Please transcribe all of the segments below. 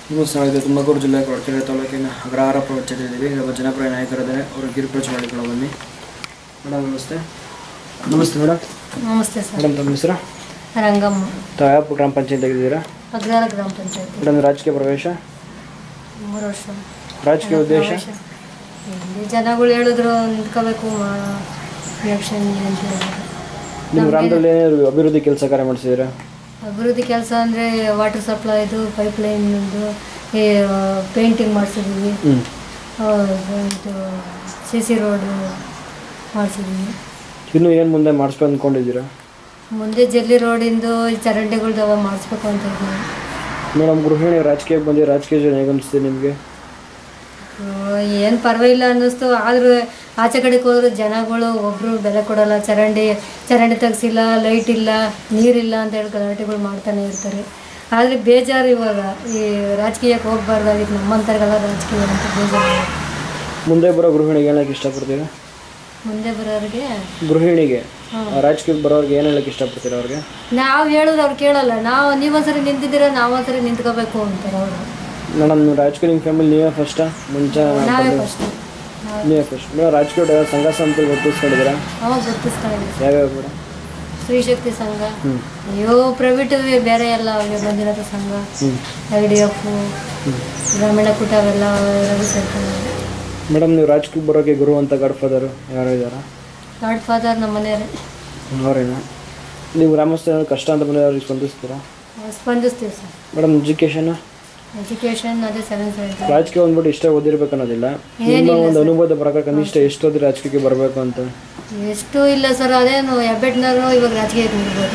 ನಿಮ್ಮ ಸ್ನೇಹಿತರೆ ತುಮಕೂರು ಜಿಲ್ಲೆ ಕೊರಟಗೆರೆ ತಾಲೂಕಿನ ಅಗ್ರಹಾರ ಪ್ರವಚನದಲ್ಲಿದ್ದೀವಿ ನಮ್ಮ ಜನಪ್ರಿಯ ನಾಯಕರಿದ್ದಾರೆ ಅವರು ಗಿರಿಪ್ರಚ್ ಮಾಡಿಕೊಳ್ಳೋ ಬನ್ನಿ ಮೇಡಮ್ ನಮಸ್ತೆ ನಮಸ್ತೆ ಮೇಡಮ್ ನಮಸ್ತೆ ಸರ್ ಮೇಡಮ್ ತಮ್ಮ ಹೆಸರು ರಂಗಮ್ಮ ತಾವು ಯಾವ ಗ್ರಾಮ ಪಂಚಾಯತ್ ಆಗಿದ್ದೀರಾ ಅಗ್ರಹಾರ ಗ್ರಾಮ ಪಂಚಾಯತಿ ಮೇಡಮ್ ರಾಜಕೀಯ ಪ್ರವೇಶ ಮೂರು ವರ್ಷ ರಾಜಕೀಯ ಉದ್ದೇಶ ಇಲ್ಲಿ ಜನಗಳು ಹೇಳಿದ್ರು ನಿಂತ್ಕೋಬೇಕು ಎಲೆಕ್ಷನ್ ಅಂತ ಹೇಳಿದ್ರು. ನಿಮ್ಮ ಗ್ರಾಮದಲ್ಲಿ ಏನಾದ್ರು ಅಭಿವೃದ್ಧಿ ಕೆಲಸ ಕಾರ್ಯ ಮಾಡಿಸಿದ್ದೀರಾ ಅಭಿವೃದ್ಧಿ ಕೆಲಸ ಅಂದರೆ ವಾಟರ್ ಸಪ್ಲೈದು ಪೈಪ್ ಲೈನ್ದು ಈ ಪೇಂಟಿಂಗ್ ಮಾಡಿಸಿದ್ದೀವಿ ಹ್ಞೂ ಇದು ಸಿ ಸಿ ರೋಡು ಮಾಡಿಸಿದ್ದೀವಿ ಇನ್ನೂ ಏನು ಮುಂದೆ ಮಾಡಿಸ್ಬೇಕು ಅಂದ್ಕೊಂಡಿದ್ದೀರಾ ಮುಂದೆ ಜಲ್ಲಿ ರೋಡಿಂದು ಈ ಚರಂಡಿಗಳ್ದವ ಮಾಡಿಸ್ಬೇಕು ಅಂತ ಇದ್ದೀವಿ ಮೇಡಮ್ ಗೃಹಿಣಿ ರಾಜಕೀಯಕ್ಕೆ ಬಂದು ರಾಜಕೀಯ ಜನ ಹೇಗೆ ಅನಿಸ್ತಿದೆ ನಿಮಗೆ ಏನು ಪರವಾಗಿಲ್ಲ ಅನ್ನಿಸ್ತು ಆದರೂ ಆಚೆ ಕಡೆಗೆ ಹೋದ್ರೆ ಜನಗಳು ಒಬ್ಬರು ಬೆಲೆ ಕೊಡಲ್ಲ ಚರಂಡಿ ಚರಂಡಿ ತೆಗ್ಸಿಲ್ಲ ಲೈಟ್ ಇಲ್ಲ ನೀರಿಲ್ಲ ಅಂತ ಹೇಳಿ ಗಲಾಟೆಗಳು ಮಾಡ್ತಾನೆ ಇರ್ತಾರೆ ಆದರೆ ಬೇಜಾರು ಇವಾಗ ಈ ರಾಜಕೀಯಕ್ಕೆ ಹೋಗ್ಬಾರ್ದಾಗಿತ್ತು ನಮ್ಮಂಥವ್ರಿಗೆಲ್ಲ ರಾಜಕೀಯ ಅಂತ ಬೇಜಾರು ಮುಂದೆ ಬರೋ ಗೃಹಿಣಿಗೆ ಹೇಳಕ್ಕೆ ಇಷ್ಟಪಡ್ತೀರಾ ಮುಂದೆ ಬರೋರಿಗೆ ಗೃಹಿಣಿಗೆ ಆ ರಾಜಕೀಯಕ್ಕೆ ಬರೋರಿಗೆ ಏನು ಹೇಳಕ್ಕೆ ಇಷ್ಟಪಡ್ತೀರಾ ಅವ್ರಿಗೆ ನಾವು ಹೇಳಿದ್ರೆ ಅವ್ರು ಕೇಳಲ್ಲ ನಾವು ನೀವೊಂದ್ಸರಿ ನಿಂತಿದ್ದೀರ ನಾವೊಂದ್ಸರಿ ನಿಂತ್ಕೋಬೇಕು ಅಂತಾರೆ ಅವರು ಮೇಡಮ್ ನೀವು ರಾಜಕೀಯ ನಿಮ್ಮ ಫ್ಯಾಮಿಲಿ ನೀವೇ ಫಸ್ಟಾ ಮುಂಚೆ ನಾವೇ ಫಸ್ಟ್ ನೀವೇ ಫಸ್ಟ್ ಮೇಡಮ್ ರಾಜಕೀಯ ಸಂಘ ಸಂಸ್ಥೆ ಗುರುತಿಸ್ಕೊಂಡಿದ್ದೀರಾ ಅವಾಗ ಗುರ್ತಿಸ್ಕೊಂಡಿದ್ದೀವಿ ಯಾವ್ಯಾವ ಮೇಡಮ್ ಸ್ತ್ರೀಶಕ್ತಿ ಸಂಘ ಹ್ಞೂ ಅಯ್ಯೋ ಪ್ರೈವೇಟ್ ಬೇರೆ ಎಲ್ಲ ಅವೆ ಬಂದಿರೋದು ಸಂಘ ಹ್ಞೂ ಐ ಡಿ ಎಫ್ ಗ್ರಾಮೀಣ ಕೂಟ ಅವೆಲ್ಲ ರವಿ ಸೇರ್ಕೊಂಡು ಮೇಡಮ್ ನೀವು ರಾಜಕೀಯಕ್ಕೆ ಬರೋಕ್ಕೆ ಗುರು ಅಂತ ಗಾಡ್ ಫಾದರು ಯಾರು ಇದ್ದಾರಾ ಗಾಡ್ ಫಾದರ್ ನಮ್ಮ ಮನೆಯವರೇ ಅವರೇನಾ ನೀವು ಗ್ರಾಮಸ್ಥ ಏನಾದ್ರು ಕಷ್ಟ ಅಂತ ಬಂದರೆ ಅವ್ರಿಗೆ ಸ್ಪಂದಿಸ್ತೀರಾ ಸ್ಪಂದಿಸ್ತೀವಿ ಸರ್ ಮೇಡಮ್ ಎಜುಕೇಷನ್ ಎಜುಕೇಷನ್ ಅದೇ ಸೆವೆನ್ ಸೆವೆಂಟಿ ರಾಜಕೀಯ ಬಂದ್ಬಿಟ್ಟು ಇಷ್ಟೇ ಓದಿರ್ಬೇಕು ಅನ್ನೋದಿಲ್ಲ ನಿಮ್ಮ ಒಂದು ಅನುಭವದ ಪ್ರಕಾರ ಕನಿಷ್ಠ ಎಷ್ಟು ಓದಿ ರಾಜಕೀಯಕ್ಕೆ ಬರಬೇಕು ಅಂತ ಎಷ್ಟು ಇಲ್ಲ ಸರ್ ಅದೇನು ಹೆಬ್ಬೆಟ್ನವರು ಇವಾಗ ರಾಜಕೀಯಕ್ಕೆ ನಿಲ್ಬೋದು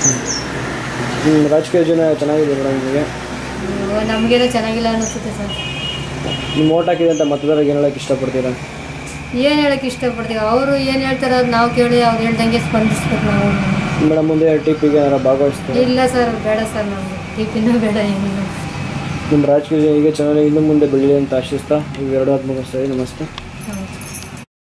ನಿಮ್ಮ ರಾಜಕೀಯ ಜನ ಚೆನ್ನಾಗಿದೆ ಮೇಡಮ್ ನಿಮಗೆ ಅಯ್ಯೋ, ನಮಗೇನೋ ಚೆನ್ನಾಗಿಲ್ಲ ಅನ್ನಿಸುತ್ತೆ ಸರ್ ನಿಮ್ಮ ಓಟ್ ಹಾಕಿದೆ ಅಂತ ಮತದಾರರಿಗೆ ಏನು ಹೇಳಕ್ಕೆ ಇಷ್ಟಪಡ್ತೀರಾ ಏನು ಹೇಳಕ್ಕೆ ಇಷ್ಟಪಡ್ತೀವಿ ಅವರು ಏನು ಹೇಳ್ತಾರೆ ಅದು ನಾವು ಕೇಳಿ ಅವ್ರು ಹೇಳ್ದಂಗೆ ಸ್ಪಂದಿಸ್ಬೇಕು ನಾವು ಮೇಡಮ್ ಮುಂದೆ ಟಿ ಪಿಗೆ ಏನಾರು ಭಾಗವಹಿಸ್ತೀರಾ ಇಲ್ಲ ಸರ್ ಬೇಡ ಸರ್ ನಮಗೆ ಟಿಫಿನೂ ಬೇಡ ಏನಿಲ್ಲ ನಿಮ್ಮ ರಾಜಕೀಯ ಹೀಗೆ ಚೆನ್ನಾಗಿ ಇನ್ನು ಮುಂದೆ ಬೆಳೀಲಿ ಅಂತ ಆಶಿಸ್ತಾ ಇವೆರಡು ಹತ್ತು ಮುಗಿಸ್ತಾ ನಮಸ್ತೆ ಹೌದು